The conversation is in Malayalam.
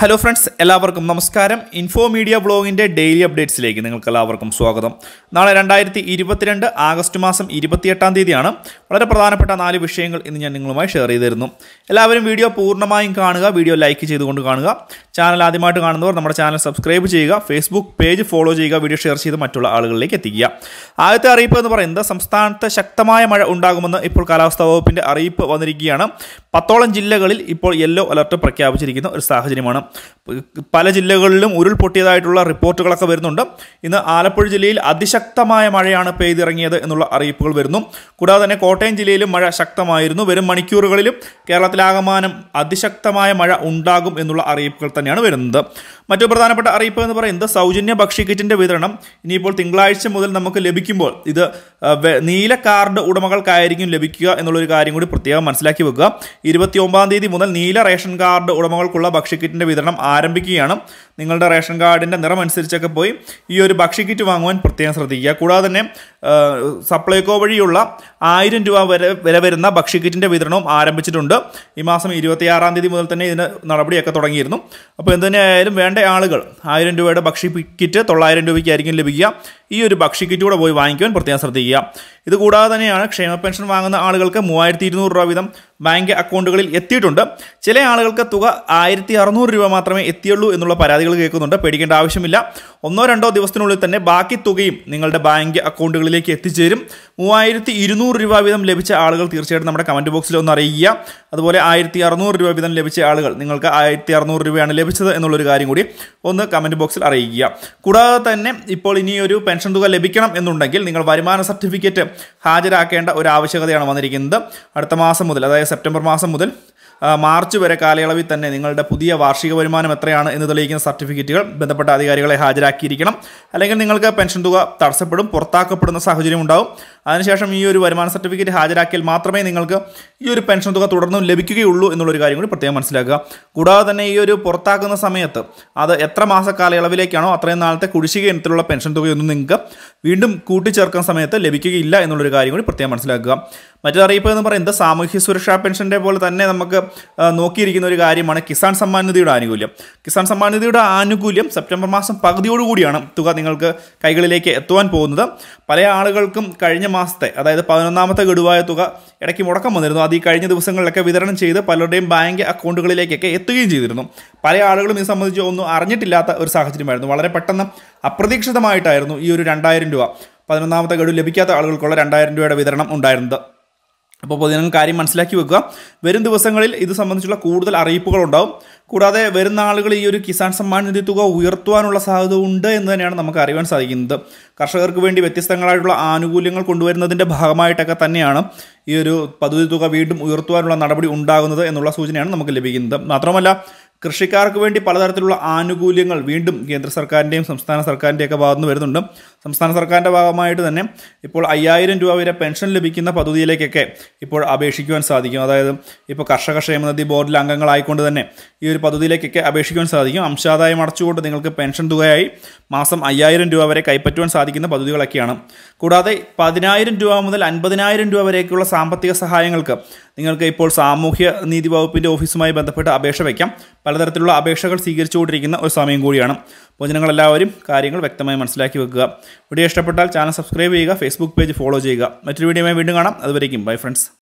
ഹലോ ഫ്രണ്ട്സ് എല്ലാവർക്കും നമസ്കാരം ഇൻഫോ മീഡിയ ബ്ലോഗിൻ്റെ ഡെയിലി അപ്ഡേറ്റ്സിലേക്ക് നിങ്ങൾക്ക് എല്ലാവർക്കും സ്വാഗതം നാളെ രണ്ടായിരത്തി ഇരുപത്തിരണ്ട് ആഗസ്റ്റ് മാസം ഇരുപത്തിയെട്ടാം തീയതിയാണ് വളരെ പ്രധാനപ്പെട്ട നാല് വിഷയങ്ങൾ ഇന്ന് ഞാൻ നിങ്ങളുമായി ഷെയർ ചെയ്ത് തരുന്നു എല്ലാവരും വീഡിയോ പൂർണ്ണമായും കാണുക വീഡിയോ ലൈക്ക് ചെയ്തുകൊണ്ട് കാണുക ചാനൽ ആദ്യമായിട്ട് കാണുന്നവർ നമ്മുടെ ചാനൽ സബ്സ്ക്രൈബ് ചെയ്യുക ഫേസ്ബുക്ക് പേജ് ഫോളോ ചെയ്യുക വീഡിയോ ഷെയർ ചെയ്ത് മറ്റുള്ള ആളുകളിലേക്ക് എത്തിക്കുക ആദ്യത്തെ അറിയിപ്പ് എന്ന് പറയുന്നത് സംസ്ഥാനത്ത് ശക്തമായ മഴ ഉണ്ടാകുമെന്ന് ഇപ്പോൾ കാലാവസ്ഥാ വകുപ്പിൻ്റെ അറിയിപ്പ് വന്നിരിക്കുകയാണ് പത്തോളം ജില്ലകളിൽ ഇപ്പോൾ യെല്ലോ അലർട്ട് പ്രഖ്യാപിച്ചിരിക്കുന്ന ഒരു സാഹചര്യമാണ് പല ജില്ലകളിലും ഉരുൾപൊട്ടിയതായിട്ടുള്ള റിപ്പോർട്ടുകളൊക്കെ വരുന്നുണ്ട് ഇന്ന് ആലപ്പുഴ ജില്ലയിൽ അതിശക്തമായ മഴയാണ് പെയ്തിറങ്ങിയത് എന്നുള്ള അറിയിപ്പുകൾ വരുന്നു കൂടാതെ തന്നെ കോട്ടയം ജില്ലയിലും മഴ ശക്തമായിരുന്നു വരും മണിക്കൂറുകളിലും കേരളത്തിലാകമാനം അതിശക്തമായ മഴ ഉണ്ടാകും എന്നുള്ള അറിയിപ്പുകൾ തന്നെയാണ് വരുന്നത് മറ്റു പ്രധാനപ്പെട്ട അറിയിപ്പ് എന്ന് പറയുന്നത് സൗജന്യ ഭക്ഷ്യ കിറ്റിൻ്റെ വിതരണം ഇനിയിപ്പോൾ തിങ്കളാഴ്ച മുതൽ നമുക്ക് ലഭിക്കുമ്പോൾ ഇത് ആ, വെ- നീല കാർഡ് ഉടമകൾക്കായിരിക്കും ലഭിക്കുക എന്നുള്ളൊരു കാര്യം കൂടി പ്രത്യേകം മനസ്സിലാക്കി വെക്കുക ഇരുപത്തി ഒമ്പതാം തീയതി മുതൽ നീല റേഷൻ കാർഡ് ഉടമകൾക്കുള്ള ഭക്ഷ്യക്കിറ്റിൻ്റെ വിതരണം ആരംഭിക്കുകയാണ് നിങ്ങളുടെ റേഷൻ കാർഡിൻ്റെ നിറം അനുസരിച്ചൊക്കെ പോയി ഈ ഒരു ഭക്ഷ്യക്കിറ്റ് വാങ്ങുവാൻ പ്രത്യേകം ശ്രദ്ധിക്കുക കൂടാതെ തന്നെ ആ, സപ്ലൈകോ വഴിയുള്ള ആയിരം രൂപ വരെ വില വരുന്ന ഭക്ഷ്യക്കിറ്റിൻ്റെ വിതരണവും ആരംഭിച്ചിട്ടുണ്ട് ഈ മാസം ഇരുപത്തിയാറാം തീയതി മുതൽ തന്നെ ഇതിന് നടപടിയൊക്കെ തുടങ്ങിയിരുന്നു അപ്പോൾ എന്ത് തന്നെയായാലും വേണ്ട ആളുകൾ ആയിരം രൂപയുടെ ഭക്ഷ്യ കിറ്റ് തൊള്ളായിരം രൂപയ്ക്കായിരിക്കും ലഭിക്കുക ഈ ഒരു ഭക്ഷ്യ കിറ്റ് കൂടെ പോയി വാങ്ങിക്കുവാൻ പ്രത്യേകം ശ്രദ്ധിക്കുക ഇത് കൂടാതെ തന്നെയാണ് ക്ഷേമ പെൻഷൻ വാങ്ങുന്ന ആളുകൾക്ക് മൂവായിരത്തി ഇരുന്നൂറ് രൂപ വീതം ബാങ്ക് അക്കൗണ്ടുകളിൽ എത്തിയിട്ടുണ്ട് ചില ആളുകൾക്ക് തുക ആയിരത്തി അറുന്നൂറ് രൂപ മാത്രമേ എത്തിയുള്ളൂ എന്നുള്ള പരാതികൾ കേൾക്കുന്നുണ്ട് പേടിക്കേണ്ട ആവശ്യമില്ല ഒന്നോ രണ്ടോ ദിവസത്തിനുള്ളിൽ തന്നെ ബാക്കി തുകയും നിങ്ങളുടെ ബാങ്ക് അക്കൗണ്ടുകളിലേക്ക് എത്തിച്ചേരും മൂവായിരത്തി ഇരുന്നൂറ് രൂപ വീതം ലഭിച്ച ആളുകൾ തീർച്ചയായിട്ടും നമ്മുടെ കമൻറ്റ് ബോക്സിൽ ഒന്ന് അറിയിക്കുക അതുപോലെ ആയിരത്തി അറുന്നൂറ് രൂപ വീതം ലഭിച്ച ആളുകൾ നിങ്ങൾക്ക് ആയിരത്തി അറുന്നൂറ് രൂപയാണ് ലഭിച്ചത് എന്നുള്ളൊരു കാര്യം കൂടി ഒന്ന് കമൻറ്റ് ബോക്സിൽ അറിയിക്കുക കൂടാതെ തന്നെ ഇപ്പോൾ ഇനി ഒരു പെൻഷൻ തുക ലഭിക്കണം എന്നുണ്ടെങ്കിൽ നിങ്ങൾ വരുമാന സർട്ടിഫിക്കറ്റ് ഹാജരാക്കേണ്ട ഒരു ആവശ്യകതയാണ് വന്നിരിക്കുന്നത് അടുത്ത മാസം മുതൽ അതായത് സെപ്റ്റംബർ മാസം മുതൽ ആ, മാർച്ച് വരെ കാലയളവിൽ തന്നെ നിങ്ങളുടെ പുതിയ വാർഷിക വരുമാനം എത്രയാണ് എന്ന് തെളിയിക്കുന്ന സർട്ടിഫിക്കറ്റുകൾ ബന്ധപ്പെട്ട അധികാരികളെ ഹാജരാക്കിയിരിക്കണം അല്ലെങ്കിൽ നിങ്ങൾക്ക് പെൻഷൻ തുക തടസ്സപ്പെടും പുറത്താക്കപ്പെടുന്ന സാഹചര്യം ഉണ്ടാവും അതിനുശേഷം ഈ ഒരു വരുമാന സർട്ടിഫിക്കറ്റ് ഹാജരാക്കിയാൽ മാത്രമേ നിങ്ങൾക്ക് ഈ ഒരു പെൻഷൻ തുക തുടർന്നും ലഭിക്കുകയുള്ളൂ എന്നുള്ളൊരു കാര്യം കൂടി പ്രത്യേകം മനസ്സിലാക്കുക കൂടാതെ തന്നെ ഈ ഒരു പുറത്താക്കുന്ന സമയത്ത് അത് എത്ര മാസ കാലയളവിലേക്കാണോ അത്രയും നാളത്തെ കുടിശ്ശിക ഇനത്തിലുള്ള പെൻഷൻ തുകയൊന്നും നിങ്ങൾക്ക് വീണ്ടും കൂട്ടിച്ചേർക്കുന്ന സമയത്ത് ലഭിക്കുകയില്ല എന്നുള്ളൊരു കാര്യം കൂടി പ്രത്യേകം മനസ്സിലാക്കുക മറ്റൊരു അറിയിപ്പ് എന്ന് പറയുന്നത് സാമൂഹ്യ സുരക്ഷാ പെൻഷൻ്റെ പോലെ തന്നെ നമുക്ക് ആ, നോക്കിയിരിക്കുന്ന ഒരു കാര്യമാണ് കിസാൻ സമ്മാൻ നിധിയുടെ ആനുകൂല്യം കിസാൻ സമ്മാൻ നിധിയുടെ ആനുകൂല്യം സെപ്റ്റംബർ മാസം പകുതിയോടുകൂടിയാണ് തുക നിങ്ങൾക്ക് കൈകളിലേക്ക് എത്തുവാൻ പോകുന്നത് പല ആളുകൾക്കും കഴിഞ്ഞ മാസത്തെ അതായത് പതിനൊന്നാമത്തെ ഗഡുവായ തുക ഇടയ്ക്ക് മുടക്കം വന്നിരുന്നു അത് ഈ കഴിഞ്ഞ ദിവസങ്ങളിലൊക്കെ വിതരണം ചെയ്ത് പലരുടെയും ബാങ്ക് അക്കൗണ്ടുകളിലേക്കൊക്കെ എത്തുകയും ചെയ്തിരുന്നു പല ആളുകളും ഇത് സംബന്ധിച്ച് ഒന്നും അറിഞ്ഞിട്ടില്ലാത്ത ഒരു സാഹചര്യമായിരുന്നു വളരെ പെട്ടെന്ന് അപ്രതീക്ഷിതമായിട്ടായിരുന്നു ഈ ഒരു രണ്ടായിരം രൂപ പതിനൊന്നാമത്തെ ഗഡു ലഭിക്കാത്ത ആളുകൾക്കുള്ള രണ്ടായിരം രൂപയുടെ വിതരണം ഉണ്ടായിരുന്നത് അപ്പോൾ പൊതുജനങ്ങൾ കാര്യം മനസ്സിലാക്കി വെക്കുക വരും ദിവസങ്ങളിൽ ഇത് സംബന്ധിച്ചുള്ള കൂടുതൽ അറിയിപ്പുകൾ ഉണ്ടാവും കൂടാതെ വരുന്ന ആളുകൾ ഈ ഒരു കിസാൻ സമ്മാൻ നിധി തുക ഉയർത്തുവാനുള്ള സാധ്യത ഉണ്ട് എന്ന് തന്നെയാണ് നമുക്ക് അറിയാൻ സാധിക്കുന്നത് കർഷകർക്ക് വേണ്ടി വ്യത്യസ്തങ്ങളായിട്ടുള്ള ആനുകൂല്യങ്ങൾ കൊണ്ടുവരുന്നതിൻ്റെ ഭാഗമായിട്ടൊക്കെ തന്നെയാണ് ഈ ഒരു പദ്ധതി തുക വീണ്ടും ഉയർത്തുവാനുള്ള നടപടി ഉണ്ടാകുന്നത് എന്നുള്ള സൂചനയാണ് നമുക്ക് ലഭിക്കുന്നത് മാത്രമല്ല കൃഷിക്കാർക്ക് വേണ്ടി പലതരത്തിലുള്ള ആനുകൂല്യങ്ങൾ വീണ്ടും കേന്ദ്ര സർക്കാരിൻ്റെയും സംസ്ഥാന സർക്കാരിൻ്റെയും ഒക്കെ ഭാഗത്തുനിന്ന് വരുന്നുണ്ട് സംസ്ഥാന സർക്കാരിൻ്റെ ഭാഗമായിട്ട് തന്നെ ഇപ്പോൾ അയ്യായിരം രൂപ വരെ പെൻഷൻ ലഭിക്കുന്ന പദ്ധതിയിലേക്കൊക്കെ ഇപ്പോൾ അപേക്ഷിക്കുവാൻ സാധിക്കും അതായത് ഇപ്പോൾ കർഷക ക്ഷേമനിധി ബോർഡിലെ അംഗങ്ങളായിക്കൊണ്ട് തന്നെ ഈ ഒരു പദ്ധതിയിലേക്കൊക്കെ അപേക്ഷിക്കുവാൻ സാധിക്കും അംശാദായം അടച്ചുകൊണ്ട് നിങ്ങൾക്ക് പെൻഷൻ തുകയായി മാസം അയ്യായിരം രൂപ വരെ കൈപ്പറ്റുവാൻ സാധിക്കുന്ന പദ്ധതികളൊക്കെയാണ് കൂടാതെ പതിനായിരം രൂപ മുതൽ അൻപതിനായിരം രൂപ വരേക്കുള്ള സാമ്പത്തിക സഹായങ്ങൾക്ക് നിങ്ങൾക്ക് ഇപ്പോൾ സാമൂഹ്യ നീതി വകുപ്പിൻ്റെ ഓഫീസുമായി ബന്ധപ്പെട്ട് അപേക്ഷ വയ്ക്കാം പലതരത്തിലുള്ള അപേക്ഷകൾ സ്വീകരിച്ചുകൊണ്ടിരിക്കുന്ന ഒരു സമയം കൂടിയാണ് പൊതുജനങ്ങളെല്ലാവരും കാര്യങ്ങൾ വ്യക്തമായി മനസ്സിലാക്കി വെക്കുക വീഡിയോ ഇഷ്ടപ്പെട്ടാൽ ചാനൽ സബ്സ്ക്രൈബ് ചെയ്യുക ഫേസ്ബുക്ക് പേജ് ഫോളോ ചെയ്യുക മറ്റൊരു വീഡിയോയുമായി വീണ്ടും കാണാം അതുവരേക്കും ബൈ ഫ്രണ്ട്സ്